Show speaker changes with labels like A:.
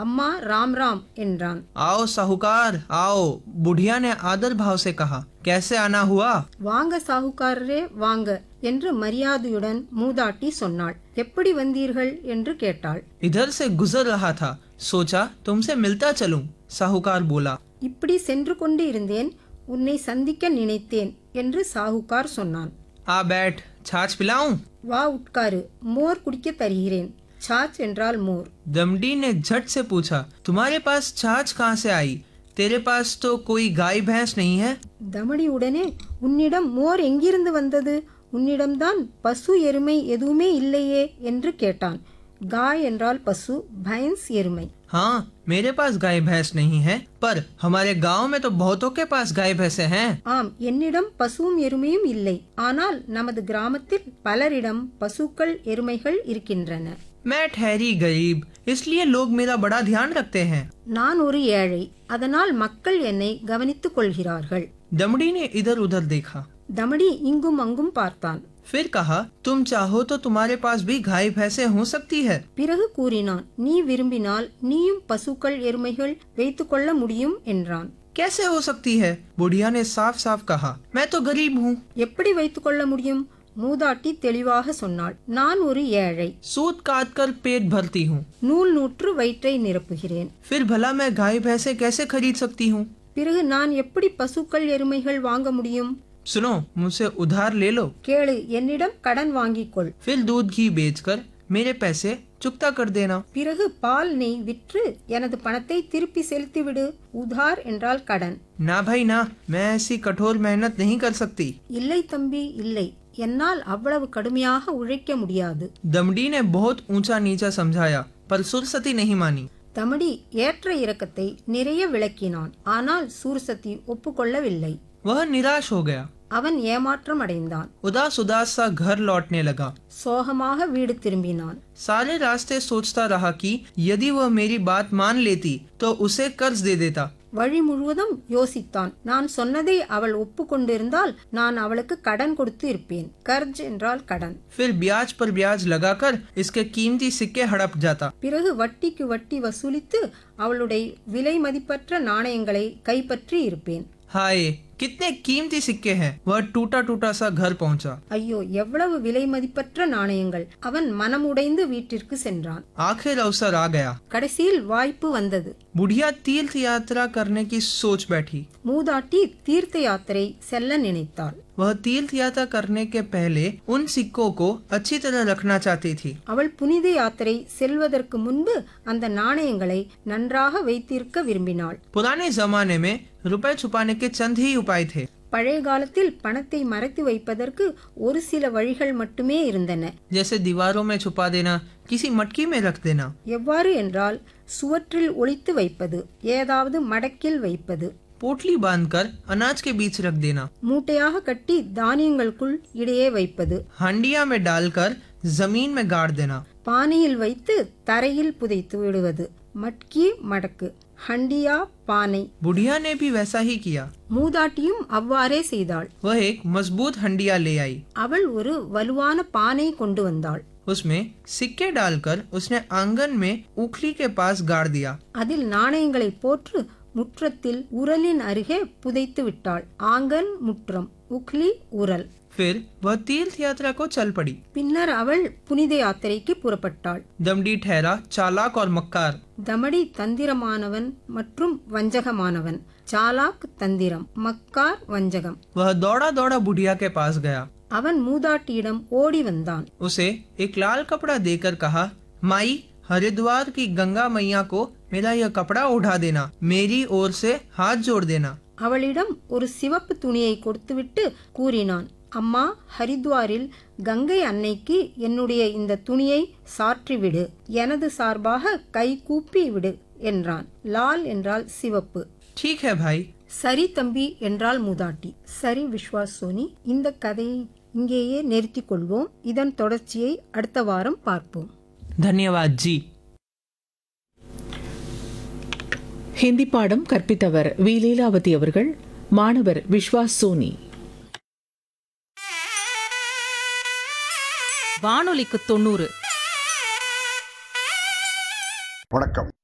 A: அம்மா ராம் ராம் என்றான்
B: आओ साहूकार आओ बुढ़िया ने आदर भाव से कहा कैसे आना हुआ
A: வாங்க சாகுக்காரரே வாங்க என்று மரியாதையுடன் மூதாட்டி சொன்னாள் எப்படி வந்தீர்கள் என்று கேட்டாள்
B: इधर से गुजर रहा था सोचा तुमसे मिलता चलूं साहूकार बोला
A: இப்படி சென்று கொண்டு இருந்தேன் உன்னை சந்திக்க நினைத்தேன் என்று சாகுக்கார் சொன்னான்
B: आ बैठ छाछ पिलाऊं
A: வா உட்காரு மோர் குடிக்க தருகிறேன் சாச் என்றால் மோர்
B: दमडी ने झट से पूछा तुम्हारे पास छाछ कहाँ से आई तेरे पास तो कोई गाय भैंस नहीं है
A: தமடி உடனே உன்னிடம் மோர் எங்கிருந்து வந்தது உன்னிடம்தான் பசு எருமை எதுவுமே இல்லையே என்று கேட்டான் காய் என்றால் பசு பைன்ஸ் எருமை
B: हाँ मेरे पास गाय भैंस नहीं है पर हमारे गांव में तो बहुतों के पास गाय भैंसे हैं
A: ஆம் என்னிடம் பசுவும் எருமையும் இல்லை ஆனால் நமது கிராமத்தில் பலரிடம் பசுக்கள் எருமைகள் இருக்கின்றன
B: मैं ठहरी गरीब इसलिए लोग मेरा बड़ा ध्यान रखते हैं
A: நான் ஒரு ஏழை அதனால் மக்கள் என்னை கவனித்துக் கொள்கிறார்கள்
B: दमड़ी ने इधर उधर देखा
A: தமடி இங்கும் அங்கும் பார்த்தான்
B: फिर कहा तुम चाहो तो तुम्हारे पास भी गाय भैंसे हो सकती है
A: பிறகு கூறினான் நீ விரும்பினால் நீயும் பசுக்கள் எருமைகள் வைத்துக்கொள்ள முடியும் என்றான்
B: कैसे हो सकती है बुढ़िया ने साफ साफ कहा मैं तो गरीब हूँ
A: எப்படி வைத்துக்கொள்ள முடியும் மூதாட்டி தெளிவாக சொன்னாள் நான் ஒரு ஏழை
B: सूत काट कर पेट भरती हूँ
A: நூல் நூற்று வயிற்றை நிரப்புகிறேன்
B: फिर भला मैं गाय भैंसे कैसे खरीद सकती हूँ
A: பிறகு நான் எப்படி பசுக்கள் எருமைகள் வாங்க முடியும்
B: सुनो मुझसे उधार ले लो
A: கேளு என்னிடம் கடன் வாங்கிக் கொள்
B: फिर दूध घी बेचकर मेरे पैसे चुकता कर देना
A: பிறகு பால் நெய் விற்று எனது பணத்தை திருப்பி செலுத்திவிடு உதார் என்றால் கடன்
B: ना भाई ना मैं ऐसी कठोर मेहनत नहीं कर सकती
A: இல்லை தம்பி இல்லை என்னால் அவ்வளவு கடுமையாக உழைக்க முடியாது
B: दमड़ी ने बहुत ऊंचा नीचा समझाया पर सुरसती नहीं मानी
A: தமடி ஏற்ற இறக்கத்தை நிறைய விளக்கினான் ஆனால் சூர்சத்தி ஒப்புக்கொள்ளவில்லை
B: वह निराश हो गया
A: அவன் ஏமாற்றம் அடைந்தான்
B: उदास उदास सा घर लौटने लगा
A: சோகமாக வீடு திரும்பினான்
B: सारे रास्ते सोचता रहा कि यदि वह मेरी बात मान लेती तो उसे कर्ज दे देता
A: வழி முழுவதும் யோசித்தான் நான் சொன்னதை அவள் ஒப்புக்கொண்டிருந்தால் நான் அவளுக்கு கடன் கொடுத்து இருப்பேன் கர்ஜ் என்றால் கடன்
B: फिर ब्याज पर ब्याज लगाकर इसके कीमती सिक्के हड़प जाता
A: பிறகு வட்டிக்கு வட்டி வசூலித்து அவளுடைய விலை மதிப்பற்ற நாணயங்களை கைப்பற்றி இருப்பேன்
B: हाय कितने कीमती सिक्के हैं वह टूटा टूटा सा घर पहुंचा
A: ஐயோ எவ்வளவு விலை மதிப்பற்ற நாணயங்கள் அவன் மனமுடைந்து வீட்டிற்கு சென்றான்
B: आखिर अवसर आ गया
A: கடைசியில் வாய்ப்பு வந்தது
B: बुढ़िया तीर्थ यात्रा करने की सोच बैठी
A: மூதாட்டி தீர்த்த யாத்திரை செல்ல நினைத்தாள்
B: वह तीर्थ यात्रा करने के पहले उन सिक्कों को अच्छी तरह रखना चाहती थी
A: அவள் புனித யாத்திரை செல்வதற்கு முன்பு அந்த நாணயங்களை நன்றாக வைத்திருக்க விரும்பினாள்
B: पुराने जमाने में रुपए छुपाने के चंद ही उपाय थे
A: பழைய காலத்தில் பணத்தை மறைத்து வைப்பதற்கு ஒரு சில வழிகள் மட்டுமே இருந்தன
B: जैसे दीवारों में छुपा देना किसी मटकी में रख देना
A: எவ்வாறு என்றால் சுவற்றில் ஒளித்து வைப்பது ஏதாவது மடக்கில் வைப்பது
B: पोटली बांधकर अनाज के बीच रख देना
A: மூட்டையாக கட்டி தானியங்களுக்குள் இடையே வைப்பது
B: हांडिया में डालकर जमीन में गाड़ देना
A: பானையில் வைத்து தரையில் புதைத்து விடுவது மட்கி மடக்கு ஹண்டியா பானை
B: बुढ़िया ने भी वैसा ही किया
A: மூதாட்டியும் அவ்வாறே செய்தாள்
B: वह एक मजबूत हंडिया ले आई
A: அவள் ஒரு வலுவான பானை கொண்டு வந்தாள்
B: उसमें सिक्के डालकर उसने आंगन में उखली के पास गाड़ दिया
A: அதில் நாணயங்களை போற்று முற்றத்தில் உரலின் அருகே புதைத்து விட்டாள் ஆங்கன் முற்றம் உக்லி உரல்
B: फिर वह तीर्थ यात्रा को चल पड़ी
A: பின்னர் அவள் புனித யாத்திரைக்கு புறப்பட்டாள்
B: दमडी ठहरा चालाक और मक्कार
A: தமடி தந்திரமானவன் மற்றும் வஞ்சகமானவன் சாலாக் தந்திரம் மக்கார் வஞ்சகம்
B: वह दौड़ा दौड़ा बुढ़िया के पास गया
A: அவன் மூதாட்டியிடம் ஓடி வந்தான்
B: उसे एक लाल कपड़ा देकर कहा माई हरिद्वार की गंगा मैया को मेरा यह कपड़ा उठा देना मेरी ओर से हाथ जोड़ देना
A: அவளிடம் ஒரு சிவப்பு துணியை கொடுத்துவிட்டு கூறினான் அம்மா ஹரித்வாரில் கங்கை அன்னைக்கு என்னுடைய இந்த துணியை சாற்றிவிடு எனது சார்பாக கை கூப்பி விடு என்றான் லால் என்றால் சிவப்பு
B: ठीक है भाई
A: சரி தம்பி என்றால் மூதாட்டி சரி விஸ்வாஸ் சோனி இந்த கதையை இங்கேயே நிறுத்திக் கொள்வோம் இதன் தொடர்ச்சியை அடுத்த வாரம் பார்ப்போம்
B: धन्यवाद जी
C: ஹிந்தி பாடம் கற்பித்தவர் வி லீலாவதி அவர்கள் மாணவர் விஸ்வாஸ் சோனி
D: வானொலிக்கு தொண்ணூறு
E: வணக்கம்